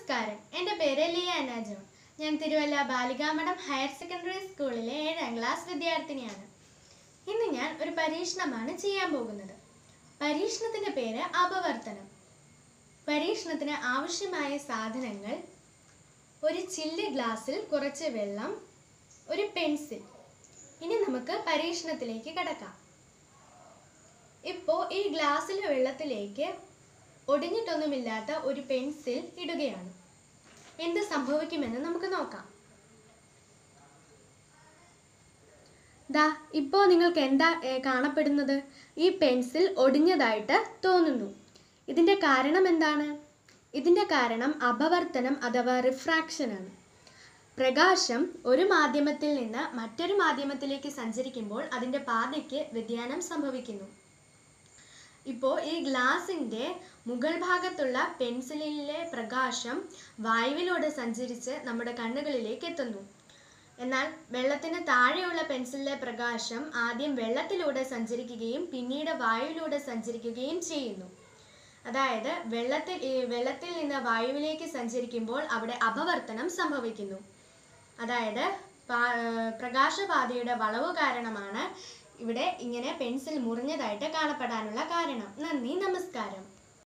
നമസ്കാരം എൻ്റെ പേര് ലിയ അനാജോൺ ഞാൻ തിരുവല്ല ബാലികാമഠം ഹയർ സെക്കൻഡറി സ്കൂളിലെ ഏഴാം ക്ലാസ് വിദ്യാർത്ഥിനിയാണ് ഇന്ന് ഞാൻ ഒരു പരീക്ഷണമാണ് ചെയ്യാൻ പോകുന്നത് പരീക്ഷണത്തിൻ്റെ പേര് അപവർത്തനം പരീക്ഷണത്തിന് ആവശ്യമായ സാധനങ്ങൾ ഒരു ചില്ല് ഗ്ലാസ്സിൽ കുറച്ച് വെള്ളം ഒരു പെൻസിൽ ഇനി നമുക്ക് പരീക്ഷണത്തിലേക്ക് കടക്കാം ഇപ്പോൾ ഈ ഗ്ലാസ്സിലെ വെള്ളത്തിലേക്ക് ഒടിഞ്ഞിട്ടൊന്നുമില്ലാത്ത ഒരു പെൻസിൽ ഇടുകയാണ് എന്ത് സംഭവിക്കുമെന്ന് നമുക്ക് നോക്കാം ദാ ഇപ്പോൾ നിങ്ങൾക്ക് എന്താ ഏ, കാണപ്പെടുന്നത് ഈ പെൻസിൽ ഒടിഞ്ഞതായിട്ട് തോന്നുന്നു ഇതിൻ്റെ കാരണം എന്താണ് ഇതിൻ്റെ കാരണം അപവർത്തനം അഥവാ റിഫ്രാക്ഷൻ ആണ് പ്രകാശം ഒരു മാധ്യമത്തിൽ നിന്ന് മറ്റൊരു മാധ്യമത്തിലേക്ക് സഞ്ചരിക്കുമ്പോൾ അതിൻ്റെ പാതയ്ക്ക് വ്യതിയാനം സംഭവിക്കുന്നു ഇപ്പോൾ ഈ ഗ്ലാസിൻ്റെ മുകൾ ഭാഗത്തുള്ള പെൻസിലിലെ പ്രകാശം വായുവിലൂടെ സഞ്ചരിച്ച് നമ്മുടെ കണ്ണുകളിലേക്ക് എത്തുന്നു എന്നാൽ വെള്ളത്തിന് താഴെയുള്ള പെൻസിലിലെ പ്രകാശം ആദ്യം വെള്ളത്തിലൂടെ സഞ്ചരിക്കുകയും പിന്നീട് വായുവിലൂടെ സഞ്ചരിക്കുകയും ചെയ്യുന്നു അതായത് വെള്ളത്തിൽ ഈ വെള്ളത്തിൽ നിന്ന് വായുവിലേക്ക് സഞ്ചരിക്കുമ്പോൾ അവിടെ അപവർത്തനം സംഭവിക്കുന്നു അതായത് പാ- ഏർ പ്രകാശപാതയുടെ വളവ് കാരണമാണ് ഇവിടെ ഇങ്ങനെ പെൻസിൽ മുറിഞ്ഞതായിട്ട് കാണപ്പെടാനുള്ള കാരണം നന്ദി നമസ്കാരം